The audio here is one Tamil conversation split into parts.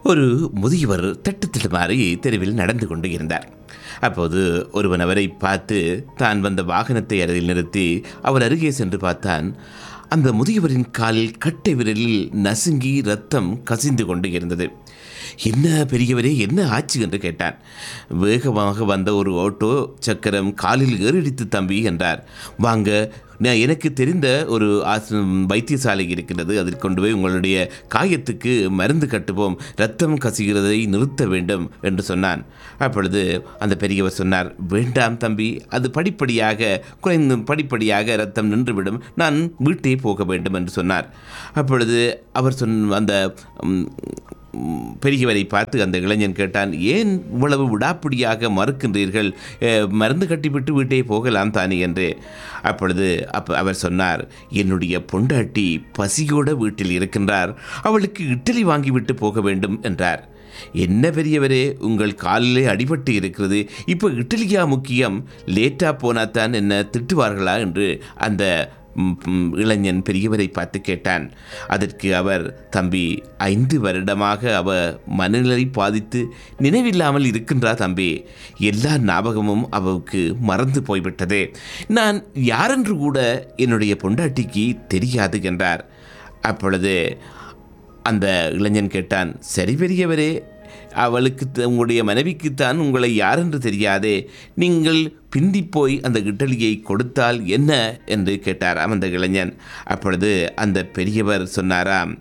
ஒரு முதியவர் தட்டு மாறி தெருவில் நடந்து கொண்டு இருந்தார் அப்போது ஒருவன் அவரை பார்த்து தான் வந்த வாகனத்தை அருகில் நிறுத்தி அவர் அருகே சென்று பார்த்தான் அந்த முதியவரின் காலில் கட்டை விரலில் நசுங்கி ரத்தம் கசிந்து கொண்டு இருந்தது என்ன பெரியவரே என்ன ஆச்சு என்று கேட்டான் வேகமாக வந்த ஒரு ஓட்டோ சக்கரம் காலில் ஏறிடித்து தம்பி என்றார் வாங்க நான் எனக்கு தெரிந்த ஒரு ஆச வைத்தியசாலை இருக்கிறது அதில் கொண்டு போய் உங்களுடைய காயத்துக்கு மருந்து கட்டுவோம் ரத்தம் கசிகிறதை நிறுத்த வேண்டும் என்று சொன்னான் அப்பொழுது அந்த பெரியவர் சொன்னார் வேண்டாம் தம்பி அது படிப்படியாக குறைந்து படிப்படியாக ரத்தம் நின்றுவிடும் நான் வீட்டே போக வேண்டும் என்று சொன்னார் அப்பொழுது அவர் சொன் அந்த ம், ம், பெரியவரை பார்த்து அந்த இளைஞன் கேட்டான் ஏன் இவ்வளவு விடாப்பிடியாக மறுக்கின்றீர்கள் அஹ், மருந்து கட்டிவிட்டு வீட்டே போகலாம் தானே என்று அப்பொழுது அப்ப அவர் சொன்னார் என்னுடைய பொண்டாட்டி பசியோட வீட்டில் இருக்கின்றார் அவளுக்கு இட்லி வாங்கிவிட்டு போக வேண்டும் என்றார் என்ன பெரியவரே உங்கள் காலிலே அடிபட்டு இருக்கிறது இப்போ இட்லியா முக்கியம் லேட்டா போனாதான் என்ன திட்டுவார்களா என்று அந்த ம், ம், இளைஞன் பெரியவரை பார்த்து கேட்டான் அதற்கு அவர் தம்பி ஐந்து வருடமாக அவ மனநிலை பாதித்து நினைவில்லாமல் இருக்கின்றா தம்பி எல்லா ஞாபகமும் அவளுக்கு மறந்து போய்விட்டது நான் யாரென்று கூட என்னுடைய பொண்டாட்டிக்கு தெரியாது என்றார் அப்பொழுது அந்த இளைஞன் கேட்டான் சரி பெரியவரே அவளுக்கு த- உங்களுடைய மனைவிக்குத்தான் உங்களை யாரென்று தெரியாதே நீங்கள் பிந்தி போய் அந்த இட்டலியை கொடுத்தால் என்ன என்று கேட்டாராம் அந்த இளைஞன் அப்பொழுது அந்த பெரியவர் சொன்னாராம்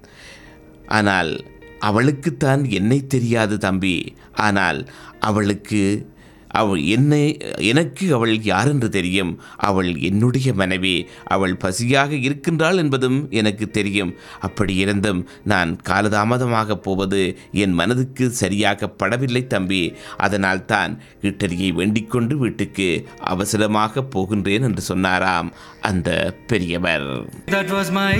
ஆனால் அவளுக்குத்தான் என்னை தெரியாது தம்பி ஆனால் அவளுக்கு அவள் என்னை எனக்கு அவள் யாரென்று தெரியும் அவள் என்னுடைய மனைவி அவள் பசியாக இருக்கின்றாள் என்பதும் எனக்கு தெரியும் அப்படி இருந்தும் நான் காலதாமதமாக போவது என் மனதுக்கு சரியாக படவில்லை தம்பி அதனால் தான் இட்டலியை வேண்டிக் கொண்டு வீட்டுக்கு அவசரமாக போகின்றேன் என்று சொன்னாராம் அந்த பெரியவர் That was my